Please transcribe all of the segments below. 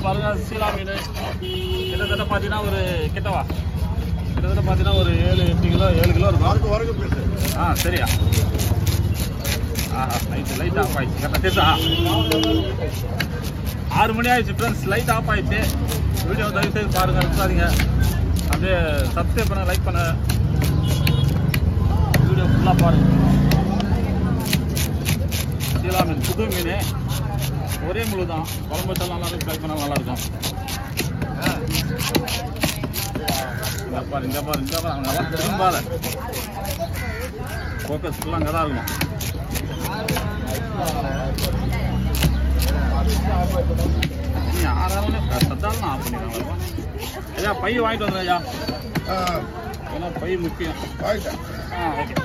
பாருங்க சீலா மீன் கிட்டத்தட்ட பார்த்தீங்கன்னா ஒரு கிட்டவா கிட்டத்தட்ட பார்த்தீங்கன்னா ஒரு ஏழு எட்டு கிலோ ஏழு கிலோ இருக்கும் அதுக்கு வரைக்கும் பேசு ஆ சரியா ஆஹா லைட் லைட் ஆஃப் ஆயிடுச்சு கரெக்டாக தெரியுதா ஆறு மணி ஆயிடுச்சு ஃப்ரெண்ட்ஸ் லைட் ஆஃப் ஆயிடுச்சு வீடியோ தயவு செய்து பாருங்க இருக்காதீங்க அப்படியே சப்ஸ்கிரைப் பண்ணுங்க லைக் பண்ணுங்க வீடியோ ஃபுல்லாக பாருங்க சீலா மீன் புது மீன் ஒரே முழு தான் குழம்பு வச்சாலும் நல்லா இருக்கும் ஃப்ரை பண்ணால் நல்லா இருக்கும் இங்க பாரு இங்க பாரு இங்க பாரு நல்லா திரும்பாத ஃபோக்கஸ் ஃபுல்லாக அங்கே தான் இருக்கும் நீ யாராலும் சத்தாலும் ஆஃப் பண்ணிடுறாங்க ஐயா பை வாங்கிட்டு வந்துடுறேன் ஐயா ஆ ஏன்னா பை முக்கியம் வாங்கிட்டேன் ஆ ஓகே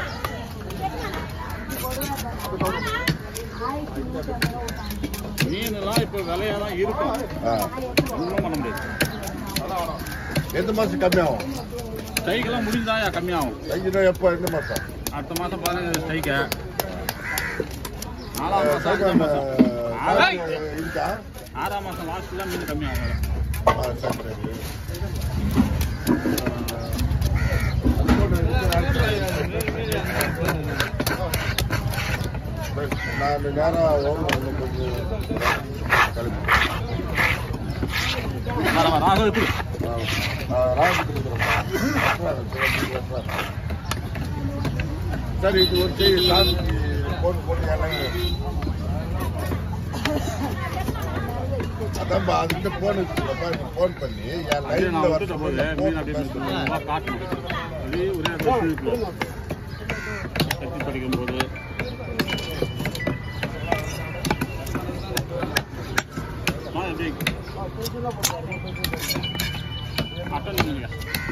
மீன்லாம் இப்போ விலையாக தான் இருக்கும் ஆ ஒன்றும் பண்ண முடியாது எந்த மாதம் கம்மியாகும் ஸ்ட்ரைக்கெல்லாம் முடிஞ்சாயா கம்மியாகும் அஞ்சு ரூபா எப்போ எந்த மாதம் அடுத்த மாதம் பாருங்க ஸ்ட்ரைக்கை நாலாம் மாதம் அஞ்சாம் மாதம் இருக்கா ஆறாம் மாதம் லாஸ்ட்டில் மீன் கம்மியாகும் ஆ சரி சரி நான் நேரம் கொஞ்சம் கிளம்பி வர வர ஆக எப்படி சரி இது ஒரு செய்தி சாமிக்கு போன் போட்டு அதான்பா அதுக்கிட்ட போன் இருக்குல்லப்பா இப்போ போன் பண்ணி என் அப்படியே லைன்ல நான் வர விட்டுட்ட போது மீன் அப்படியே மெதுவா காட்டணும் அப்படியே ஒரே இடத்துல கத்தி படிக்கும் போது ஆ, எப்படி? அட்டன் பண்ணுங்க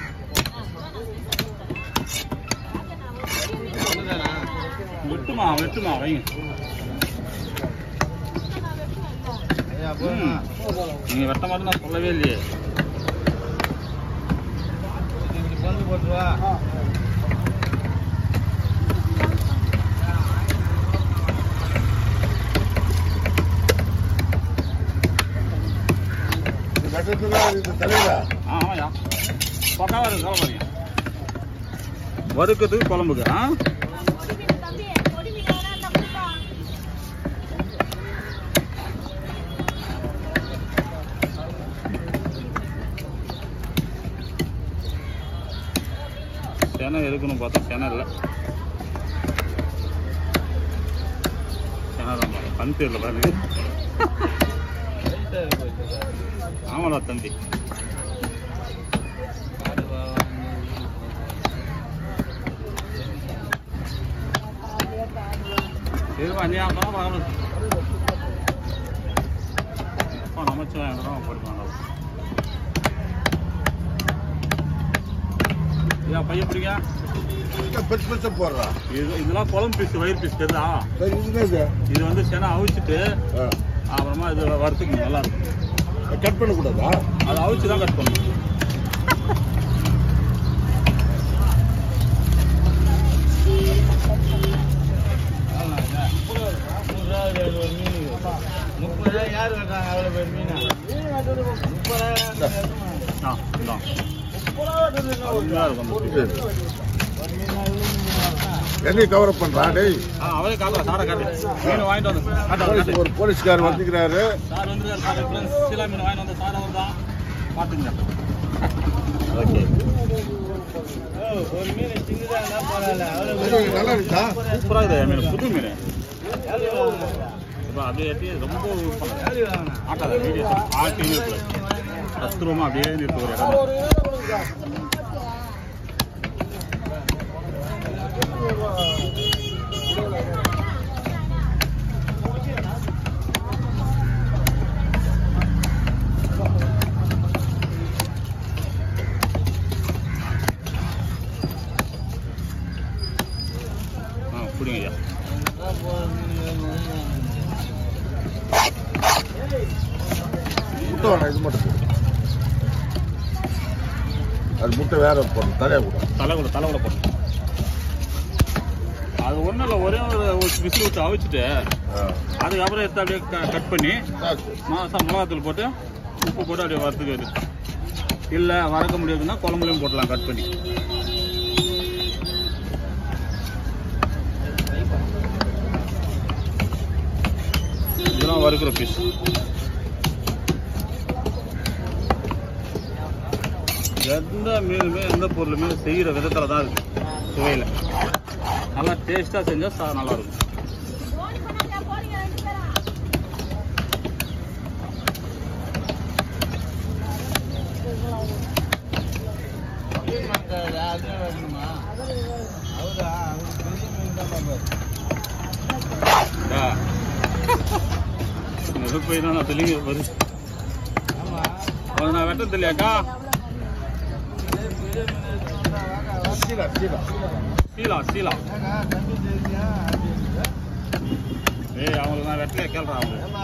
வெட்டுமா வெட்டுமா வைங்க ம். நீங்க வெட்ட மாதிரி நான் சொல்லவே இல்லையே கட்டத்துல இது தலையில ஆ ஆமாயா பக்காவா இருக்கு கவலைப்படுங்க வறுக்கிறதுக்கு குழம்புக்கு ஆ செனை இருக்கணும் பார்த்தா செனை இல்லை செனை தான் பாரு. கண் தெரியல பாருங்க ஆமாடா தம்பி சரிப்பா நீ அப்பதான் பார்க்கணும் அப்பா நமச்சிவாயம் தான் போடுவாங்க ஐயா பையன் பிடிங்க பெருசு பெருசா போடுறா இது இதெல்லாம் குழம்பு பீஸ் வயிறு பீஸ் தெரியுதா சரி இது என்னது? இது வந்து செனை அவிச்சிட்டு ஆ. அப்புறமா இது வறுத்துக்கணும் நல்லா இருக்கும் கட் பண்ணக்கூடாதா அதை அவிச்சு தான் கட் பண்ணணும் ஆ இந்தா. அருமையா இருக்கும் அந்த இது. என்னைய கவர் பண்றா டேய் ஆ அவரே காட்டுறா சாரை காட்டு மீன் வாங்கிட்டு வந்து காட்டு அவர் போலீஸ் காட்டு ஒரு போலீஸ்கார் வந்துக்கிறாரு சார் வந்து சார் ஃப்ரெண்ட்ஸ் சீலா மீன் வாங்கிட்டு வந்த சார் அவர் தான் பார்த்துங்க ஓகே இது நல்லா இருக்கா சூப்பராக இது மீன் புது மீன் இப்போ அப்படியே அப்படியே ரொம்ப ஆட்டாத வீடியோ ஆட்டி நிறுத்து தத்துருவமாக அப்படியே நிறுத்து ஒரு இடம் ஆ பிடிங்க ஐயா முட்டை வேணாம் இது மட்டும் போடு. அது முட்டை வேற போடணும் தலையா கூட தலை கூட தலை கூட போட்டு அது ஒன்றும் இல்லை ஒரே ஒரு விசில் வச்சு அவிச்சிட்டு அதுக்கப்புறம் எடுத்து அப்படியே க- கட் பண்ணி மாசம் மிளகாத்தூள் போட்டு உப்பு போட்டு அப்படியே வறுத்துக்கிறது இல்லை வறுக்க முடியாதுன்னா குழம்புலையும் போடலாம் கட் பண்ணி இதெல்லாம் வறுக்கிற பீஸ் எந்த மீனுமே எந்த பொருளுமே செய்கிற விதத்தில் தான் இருக்கு சுவையில் நல்லா டேஸ்ட்டாக செஞ்சால் சா நல்லா இருக்கும் ஆ. இந்த போய் தான் நான் தெளிங்க வருது அவனை நான் வெட்ட தெரியலையாக்கா சீலா சீலா சீலா சீலா ஏய் அவங்களுக்கு நான் வெட்டலையா கேள்றா அவங்க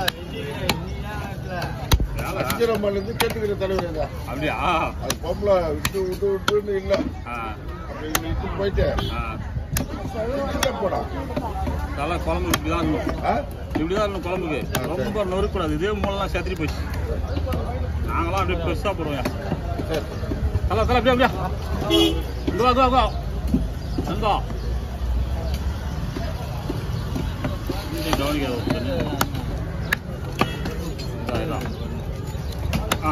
வேலை. அச்சிரம்மாலேருந்து கேட்டுக்கிற தலைவர் எங்க அப்படியா அது பொம்பளை விட்டு விட்டு விட்டுன்னு இல்லை ஆ அப்படி இட்டு போயிட்டு ஆ கிட்ட போடா நல்லா குழம்பு இப்படி தான் இருக்கும் ஆ இப்படி தான் இருக்கும் குழம்புக்கு ரொம்ப நொறுக்கூடாது இதே மூலலாம் செத்துரி போச்சு நாங்களாம் அப்படியே பெருசாக போடுவோம் சரி தலை தலை அப்படியே அப்படியே இங்க வா இங்க வா, இங்க வா எங்க இங்க கவனிக்காத ஒரு பொண்ணு. இதா, இதா. ஆ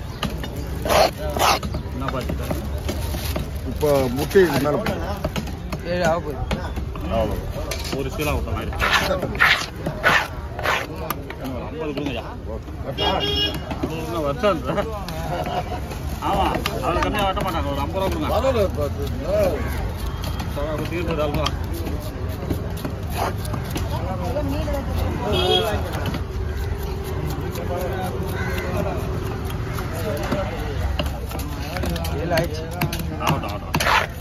என்ன பார்த்துட்டேன் இப்போ முட்டை இது மேலே போடு. ஏழு ஆக போகுது அவ்வளோ ஒரு சீலா விட்டோம் ஆயிரம் ஐம்பது கொடுங்கய்யா ஐம்பது வருஷம் ஆமா அதில் கம்மியாக வெட்ட மாட்டாங்க ஒரு ஐம்பது ரூபா கொடுங்க வரல பார்த்துங்க சவா தீர்ந்து அல்வா ஏழு ஆயிடுச்சு ஆகட்டும் ஆகட்டும்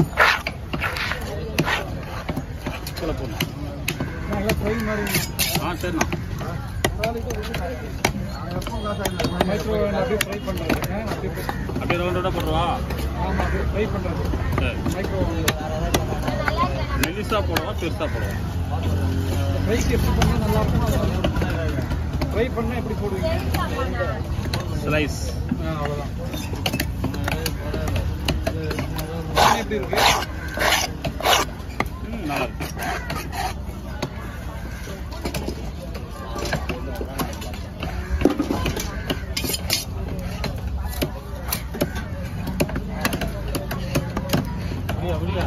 கீழே போடணும் நல்லா ஃப்ரை மாதிரி ஆ சரிண்ணா மைக்ரோ அப்படியே ஃப்ரை பண்ணுறது அப்படியே ஃப்ரை- அப்படியே ரவுண்ட் ரவுண்டாக போடுவா ஆமாம் அப்படியே ஃப்ரை பண்ணுறது சரி மைக்ரோ மெலிசா போடுவா பெருசா போடுவா ஃப்ரைக்கு எப்படி பண்ணால் நல்லா இருக்கும் ஃப்ரை பண்ணால் எப்படி போடுவீங்க ஸ்லைஸ் ஆ அவ்வளோதான் எப்படி இருக்கு ம் நல்லா இருக்கு அப்படியா அப்படியா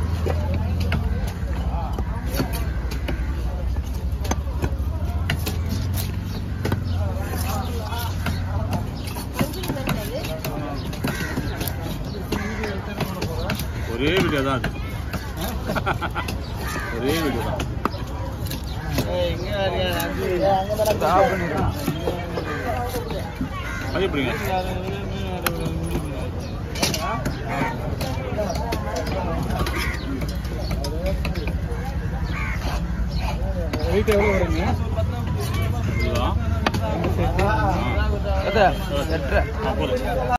ஒரே வீடியோ தான் அது ஒரே வீடியோ தான் ஆஃப் பண்ணிடுறேன் அது எப்படிங்க வெயிட் எவ்வளோ வருங்க இதுதான் ரெண்டு சேர்த்து ஆ. எட்டரை ஆ, போதும்